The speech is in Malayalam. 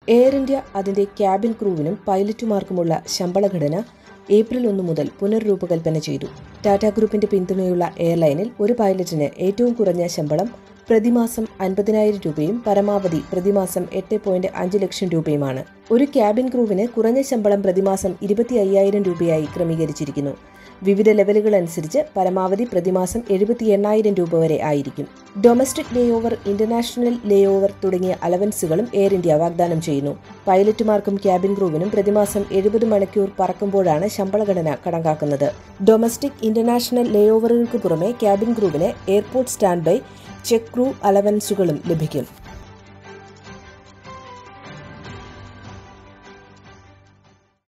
എയർ ഇന്ത്യ അതിന്റെ ക്യാബിൻ ക്രൂവിനും പൈലറ്റുമാർക്കുമുള്ള ശമ്പള ഘടന ഏപ്രിൽ ഒന്ന് മുതൽ പുനർരൂപകൽപ്പന ചെയ്തു ടാറ്റ ഗ്രൂപ്പിന്റെ പിന്തുണയുള്ള എയർലൈനിൽ ഒരു പൈലറ്റിന് ഏറ്റവും കുറഞ്ഞ ശമ്പളം പ്രതിമാസം അൻപതിനായിരം രൂപയും പരമാവധി പ്രതിമാസം എട്ട് പോയിന്റ് അഞ്ച് ലക്ഷം രൂപയുമാണ് ഒരു ക്യാബിൻ ക്രൂവിന് കുറഞ്ഞ ശമ്പളം പ്രതിമാസം ഇരുപത്തി അയ്യായിരം രൂപയായി ക്രമീകരിച്ചിരിക്കുന്നു വിവിധ ലെവലുകൾ അനുസരിച്ച് പരമാവധി പ്രതിമാസം എഴുപത്തി എണ്ണായിരം രൂപ വരെ ആയിരിക്കും domestic layover international layover തുടങ്ങിയ അലവൻസുകളും എയർ ഇന്ത്യ വാഗ്ദാനം ചെയ്യുന്നു പൈലറ്റുമാർക്കും ക്യാബിൻ ക്രൂവിനും പ്രതിമാസം എഴുപത് മണിക്കൂർ പറക്കുമ്പോഴാണ് ശമ്പളഘടന കണക്കാക്കുന്നത് ഡൊമസ്റ്റിക് ഇന്റർനാഷണൽ ലേ ഓവറുകൾക്ക് പുറമെ ക്യാബിൻ ക്രൂവിന് airport standby check crew അലവൻസുകളും ലഭിക്കും